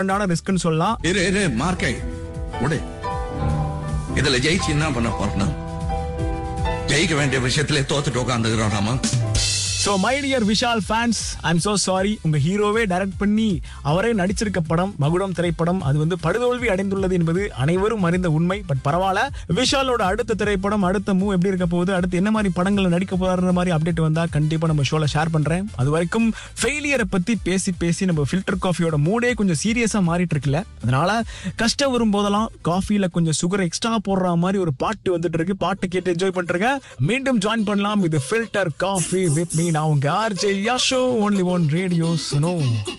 ரிஸ்க்னு சொல்லலாம் இரு இரு மார்க்கை விடு இதுல ஜெயிச்சு என்ன பண்ண போறோம் ஜெயிக்க வேண்டிய விஷயத்திலே தோத்துட்டு உட்காந்துக்கிறோம் நாம so my dear Vishal fans I'm so sorry உங்க ஹீரோவே டைரக்ட் பண்ணி அவரே நடிச்சிருக்க படம் மகுடம் திரைப்படம் அது வந்து படுதோல்வி அடைந்துள்ளது என்பது அனைவரும் அறிந்த உண்மை பட் பரவாயில்ல விஷாலோட அடுத்த திரைப்படம் அடுத்த மூவ் எப்படி இருக்க போகுது அடுத்து என்ன மாதிரி படங்களை நடிக்க போறாருன்ற மாதிரி அப்டேட் வந்தா கண்டிப்பா நம்ம ஷோல ஷேர் பண்றேன் அது வரைக்கும் ஃபெயிலியரை பத்தி பேசி பேசி நம்ம ஃபில்டர் காஃபியோட மூடே கொஞ்சம் சீரியஸா மாறிட்டு இருக்குல்ல அதனால கஷ்டம் வரும் போதெல்லாம் காஃபில கொஞ்சம் சுகர் எக்ஸ்ட்ரா போடுற மாதிரி ஒரு பாட்டு வந்துட்டு இருக்கு பாட்டு கேட்டு என்ஜாய் பண்றேங்க மீண்டும் ஜாயின் பண்ணலாம் இது ஃபில்டர் காஃபி வித் மீ நான் உங்க R J Yasho only one radio சுனோ